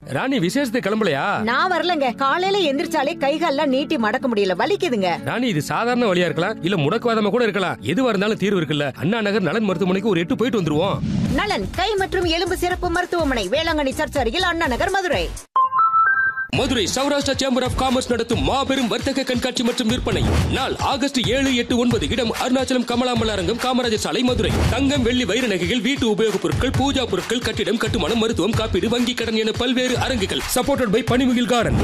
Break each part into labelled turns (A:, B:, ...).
A: ராணி விசேஷத்துக்கு கிளம்பலையா
B: நான் வரலங்க காலையில எந்திரிச்சாலே கைகால்லாம் நீட்டி மடக்க முடியல வலிக்குதுங்க
A: ராணி இது சாதாரண வழியா இருக்கலாம் இல்ல முடக்குவாதமா கூட இருக்கலாம் எதுவா இருந்தாலும் தீர்வு இருக்குல்ல அண்ணா நகர் நலன் மருத்துவமனைக்கு ஒரு எட்டு போயிட்டு வந்துருவோம்
B: நலன் கை மற்றும் எலும்பு சிறப்பு மருத்துவமனை வேளாங்கண்ணி சர்ச் அருகில் Anna Nagar Madurai
A: Madurai Saurashtra chamber of commerce நடத்தும் மாபெரும் வர்த்தக கண்காட்சி மற்றும் விற்பனை நாள் ஆகஸ்ட் ஏழு எட்டு ஒன்பது இடம் அருணாச்சலம் கமலாமல் அரங்கம் காமராஜர் சாலை மதுரை தங்கம் வெள்ளி வைர நகைகள் வீட்டு உபயோகப் பொருட்கள் பூஜா பொருட்கள் கட்டிடம் கட்டுமானம் மருத்துவம் காப்பீடு வங்கி கடன் என பல்வேறு அரங்குகள் சப்போர்ட்டட் பை பனிமுகில் கார்டன்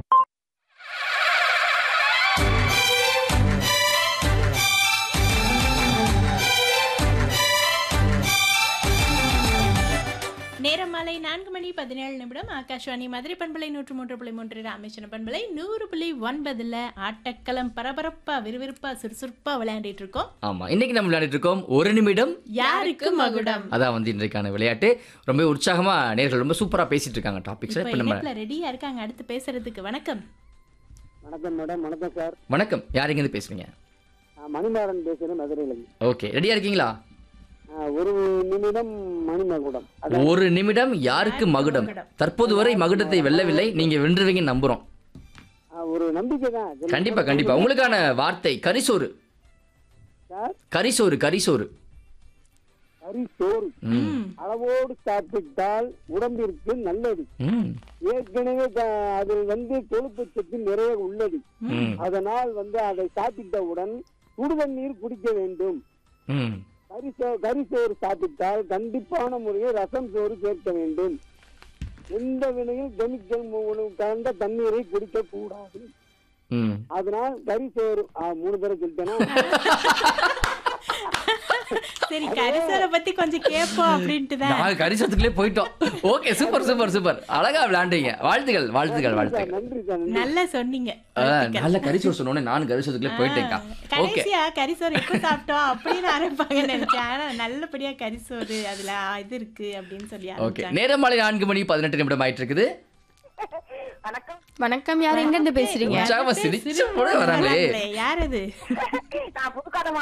C: நேரம் மாலை நான்கு மணி பதினேழு நிமிடம் ஆகாஷ்வாணி மதுரை பண்பலை நூற்று மூன்று புள்ளி மூன்று ராமேஸ்வரம் பண்பலை நூறு புள்ளி ஒன்பதுல ஆட்டக்களம் பரபரப்பா விறுவிறுப்பா சுறுசுறுப்பா விளையாண்டிட்டு இருக்கோம்
D: ஆமா இன்னைக்கு நம்ம விளையாடிட்டு இருக்கோம் ஒரு நிமிடம்
C: யாருக்கு மகுடம்
D: அதான் வந்து இன்றைக்கான விளையாட்டு ரொம்ப உற்சாகமா நேர்கள் ரொம்ப சூப்பரா பேசிட்டு இருக்காங்க டாபிக்ஸ்
C: இப்ப
D: இப்போ நம்ம
C: இணைப்புல ரெடியா இருக்காங்க அடுத்து பேசுறதுக்கு வணக்கம்
E: வணக்கம் மேடம் வணக்கம் சார்
D: வணக்கம் யார் எங்கேருந்து பேசுறீங்க
E: நான் மணிமாறன் பேசுறேன் மதுரையிலேருந்து
D: ஓகே ரெடியா இருக்கீங்களா
E: ஆ, ஒரு நிமிடம் மணிமகுடம் அதான்
D: ஒரு நிமிடம் யாருக்கு மகுடம் தற்போது வரை மகுடத்தை வெல்லவில்லை நீங்க வென்றுவீங்கன்னு நம்புறோம்
E: ஆ, ஒரு நம்பிக்கை தான்
D: கண்டிப்பா கண்டிப்பா உங்களுக்கான வார்த்தை கரிசோறு
E: சார்
D: கரிசோறு கரிசோறு
E: கறி சோறு
D: ம்
E: அளவோடு சாப்பிட்டால் உடம்பிற்கு நல்லது
D: ம்
E: ஏற்கனவே க- அதில் வந்து கொழுப்பு சத்து நிறைய உள்ளது
D: ம்
E: அதனால் வந்து அதை சாப்பிட்டவுடன் சுடுதண்ணீர் குடிக்க வேண்டும்
D: ம்
E: கறி சோ கறி சோறு சாப்பிட்டால் கண்டிப்பான முறையில் ரசம் சோறு சேர்க்க வேண்டும் எந்த வினையில் கெமிக்கல் மூலம் கலந்த தண்ணீரை குடிக்க கூடாது
D: ம்
E: அதனால் கறி சோறு ஆ, மூணு பேரை சொல்லிட்டேனா
C: சரி கரிசோரை பத்தி கொஞ்சம் கேட்போம் அப்படின்ட்டு தான்
D: நாங்க கரிசத்துக்குள்ளே போயிட்டோம் ஓகே சூப்பர் சூப்பர் சூப்பர் அழகா விளையாண்டீங்க வாழ்த்துகள் வாழ்த்துக்கள் வாழ்த்துக்கள்
E: நன்றி சார் நன்றி
C: நல்லா சொன்னீங்க
D: ஆ, நல்ல கரிசோறு சொன்னோடனே நானும் கரிசத்துக்குள்ளே போயிட்டேன்க்கா ஓகே
C: கடைசியா கரிசோறு எப்ப சாப்பிட்டோம் அப்படின்னு ஆரம்பிப்பாங்கன்னு நினைச்சேன் ஆனா நல்லபடியா கரிசோறு அதுல இது இருக்கு அப்படின்னு சொல்லி
D: ஓகே
C: ஆரம்பிச்சாங்க
D: நேரம் மாலை நான்கு மணி பதினெட்டு நிமிடம் ஆயிட்டு இருக்குது
F: வணக்கம் யார் எங்க இருந்து பேசுறீங்க
D: உற்சாகமா சிரிச்சு போட வராங்களே
C: யார் அது
G: நான் புதுக்காத